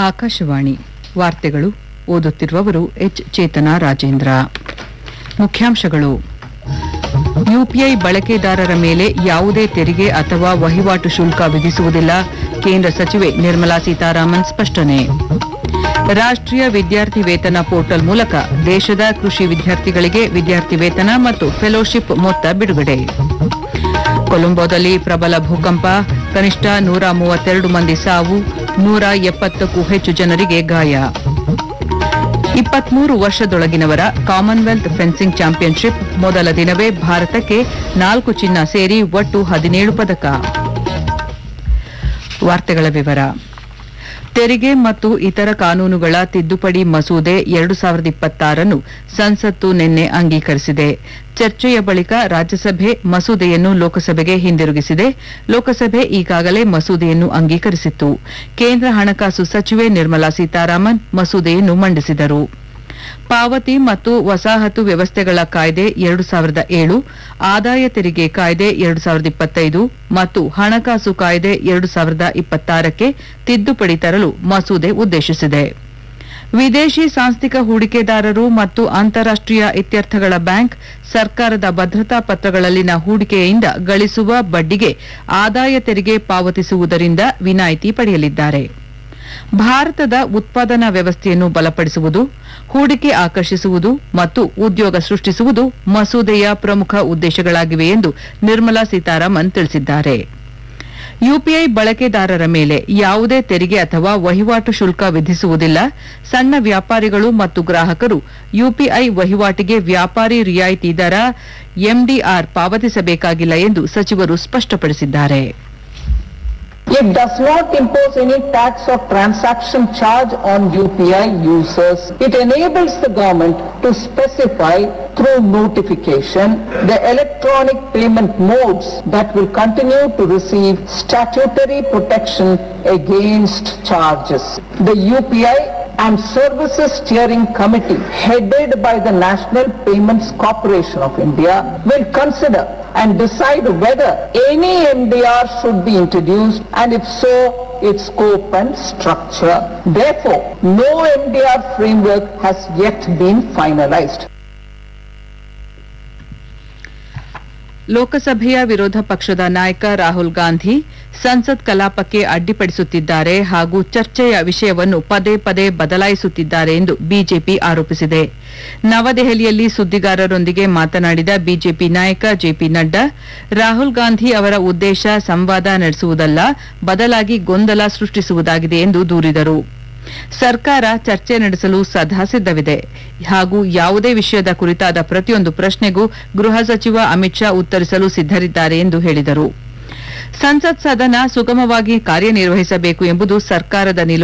ಆಕಾಶವಾಣಿ ವಾರ್ತೆಗಳು ಓದುತ್ತಿರುವವರು ಎಚ್ ಚೇತನ ರಾಜೇಂದ್ರ ಮುಖ್ಯಾಂಶಗಳು ಯುಪಿಐ ಬಳಕೆದಾರರ ಮೇಲೆ ಯಾವುದೇ ತೆರಿಗೆ ಅಥವಾ ವಹಿವಾಟು ಶುಲ್ಕ ವಿಧಿಸುವುದಿಲ್ಲ ಕೇಂದ್ರ ಸಚಿವೆ ನಿರ್ಮಲಾ ಸೀತಾರಾಮನ್ ಸ್ಪಷ್ಟನೆ ರಾಷ್ಟ್ರೀಯ ವಿದ್ಯಾರ್ಥಿ ವೇತನ ಪೋರ್ಟಲ್ ಮೂಲಕ ದೇಶದ ಕೃಷಿ ವಿದ್ಯಾರ್ಥಿಗಳಿಗೆ ವಿದ್ಯಾರ್ಥಿ ವೇತನ ಮತ್ತು ಫೆಲೋಶಿಪ್ ಮೊತ್ತ ಬಿಡುಗಡೆ ಕೊಲಂಬೋದಲ್ಲಿ ಪ್ರಬಲ ಭೂಕಂಪ ಕನಿಷ್ಠ ನೂರ ಮೂವತ್ತೆರಡು ಮಂದಿ ಸಾವು ನೂರ ಎಪ್ಪತ್ತಕ್ಕೂ ಹೆಚ್ಚು ಜನರಿಗೆ ಗಾಯ ಇಪ್ಪತ್ಮೂರು ವರ್ಷದೊಳಗಿನವರ ಕಾಮನ್ವೆಲ್ತ್ ಫೆನ್ಸಿಂಗ್ ಚಾಂಪಿಯನ್ಶಿಪ್ ಮೊದಲ ದಿನವೇ ಭಾರತಕ್ಕೆ ನಾಲ್ಕು ಚಿನ್ನ ಸೇರಿ ಒಟ್ಟು ಹದಿನೇಳು ಪದಕ ವಾರ್ತೆಗಳ ವಿವರ ತೆರಿಗೆ ಮತ್ತು ಇತರ ಕಾನೂನುಗಳ ತಿದ್ದುಪಡಿ ಮಸೂದೆ ಎರಡು ಸಾವಿರದ ಇಪ್ಪತ್ತಾರನ್ನು ಸಂಸತ್ತು ನಿನ್ನೆ ಅಂಗೀಕರಿಸಿದೆ ಚರ್ಚೆಯ ಬಳಿಕ ರಾಜ್ಯಸಭೆ ಮಸೂದೆಯನ್ನು ಲೋಕಸಭೆಗೆ ಹಿಂದಿರುಗಿಸಿದೆ ಲೋಕಸಭೆ ಈಗಾಗಲೇ ಮಸೂದೆಯನ್ನು ಅಂಗೀಕರಿಸಿತ್ತು ಕೇಂದ್ರ ಹಣಕಾಸು ಸಚಿವೆ ನಿರ್ಮಲಾ ಸೀತಾರಾಮನ್ ಮಸೂದೆಯನ್ನು ಮಂಡಿಸಿದರು ಪಾವತಿ ಮತ್ತು ವಸಾಹತು ವ್ಯವಸ್ಥೆಗಳ ಕಾಯ್ದೆ ಎರಡು ಸಾವಿರದ ಏಳು ಆದಾಯ ತೆರಿಗೆ ಕಾಯ್ದೆ ಎರಡು ಸಾವಿರದ ಇಪ್ಪತ್ತೈದು ಮತ್ತು ಹಣಕಾಸು ಕಾಯ್ದೆ ಎರಡು ಸಾವಿರದ ಇಪ್ಪತ್ತಾರಕ್ಕೆ ತಿದ್ದುಪಡಿ ತರಲು ಮಸೂದೆ ಉದ್ದೇಶಿಸಿದೆ ವಿದೇಶಿ ಸಾಂಸ್ಥಿಕ ಹೂಡಿಕೆದಾರರು ಮತ್ತು ಅಂತಾರಾಷ್ಟೀಯ ಇತ್ಯರ್ಥಗಳ ಬ್ಯಾಂಕ್ ಸರ್ಕಾರದ ಭದ್ರತಾ ಪತ್ರಗಳಲ್ಲಿನ ಹೂಡಿಕೆಯಿಂದ ಗಳಿಸುವ ಬಡ್ಡಿಗೆ ಆದಾಯ ತೆರಿಗೆ ಪಾವತಿಸುವುದರಿಂದ ವಿನಾಯಿತಿ ಪಡೆಯಲಿದ್ದಾರೆ ಭಾರತದ ಉತ್ಪಾದನಾ ವ್ಯವಸ್ಥೆಯನ್ನು ಬಲಪಡಿಸುವುದು ಹೂಡಿಕೆ ಆಕರ್ಷಿಸುವುದು ಮತ್ತು ಉದ್ಯೋಗ ಸೃಷ್ಟಿಸುವುದು ಮಸೂದೆಯ ಪ್ರಮುಖ ಉದ್ದೇಶಗಳಾಗಿವೆ ಎಂದು ನಿರ್ಮಲಾ ಸೀತಾರಾಮನ್ ತಿಳಿಸಿದ್ದಾರೆ ಯುಪಿಐ ಬಳಕೆದಾರರ ಮೇಲೆ ಯಾವುದೇ ತೆರಿಗೆ ಅಥವಾ ವಹಿವಾಟು ಶುಲ್ಕ ವಿಧಿಸುವುದಿಲ್ಲ ಸಣ್ಣ ವ್ಯಾಪಾರಿಗಳು ಮತ್ತು ಗ್ರಾಹಕರು ಯುಪಿಐ ವಹಿವಾಟಿಗೆ ವ್ಯಾಪಾರಿ ರಿಯಾಯಿತಿ ದರ ಎಂಡಿಆರ್ ಪಾವತಿಸಬೇಕಾಗಿಲ್ಲ ಎಂದು ಸಚಿವರು ಸ್ಪಷ್ಟಪಡಿಸಿದ್ದಾರೆ It does not impose any tax or transaction charge on UPI users. It enables the government to specify through notification the electronic payment modes that will continue to receive statutory protection against charges. The UPI and Services Steering Committee headed by the National Payments Corporation of India will consider and decide whether any MDR should be introduced and if so, its scope and structure. Therefore, no MDR framework has yet been finalized. ಲೋಕಸಭೆಯ ವಿರೋಧ ಪಕ್ಷದ ನಾಯಕ ರಾಹುಲ್ ಗಾಂಧಿ ಸಂಸತ್ ಕಲಾಪಕ್ಕೆ ಅಡ್ಡಿಪಡಿಸುತ್ತಿದ್ದಾರೆ ಹಾಗೂ ಚರ್ಚೆಯ ವಿಷಯವನ್ನು ಪದೇ ಪದೇ ಬದಲಾಯಿಸುತ್ತಿದ್ದಾರೆ ಎಂದು ಬಿಜೆಪಿ ಆರೋಪಿಸಿದೆ ನವದೆಹಲಿಯಲ್ಲಿ ಸುದ್ದಿಗಾರರೊಂದಿಗೆ ಮಾತನಾಡಿದ ಬಿಜೆಪಿ ನಾಯಕ ಜೆಪಿ ನಡ್ಡಾ ರಾಹುಲ್ ಗಾಂಧಿ ಅವರ ಉದ್ದೇಶ ಸಂವಾದ ನಡೆಸುವುದಲ್ಲ ಬದಲಾಗಿ ಗೊಂದಲ ಸೃಷ್ಟಿಸುವುದಾಗಿದೆ ಎಂದು ದೂರಿದರು ಸರ್ಕಾರ ಚರ್ಚೆ ನಡೆಸಲು ಸದಾ ಸಿದ್ದವಿದೆ ಹಾಗೂ ಯಾವುದೇ ವಿಷಯದ ಕುರಿತಾದ ಪ್ರತಿಯೊಂದು ಪ್ರಶ್ನೆಗೂ ಗೃಹ ಸಚಿವ ಅಮಿತ್ ಶಾ ಉತ್ತರಿಸಲು ಸಿದ್ದರಿದ್ದಾರೆ ಎಂದು ಹೇಳಿದರು ಸಂಸತ್ ಸದನ ಸುಗಮವಾಗಿ ಕಾರ್ಯನಿರ್ವಹಿಸಬೇಕು ಎಂಬುದು ಸರ್ಕಾರದ ನಿಲುವು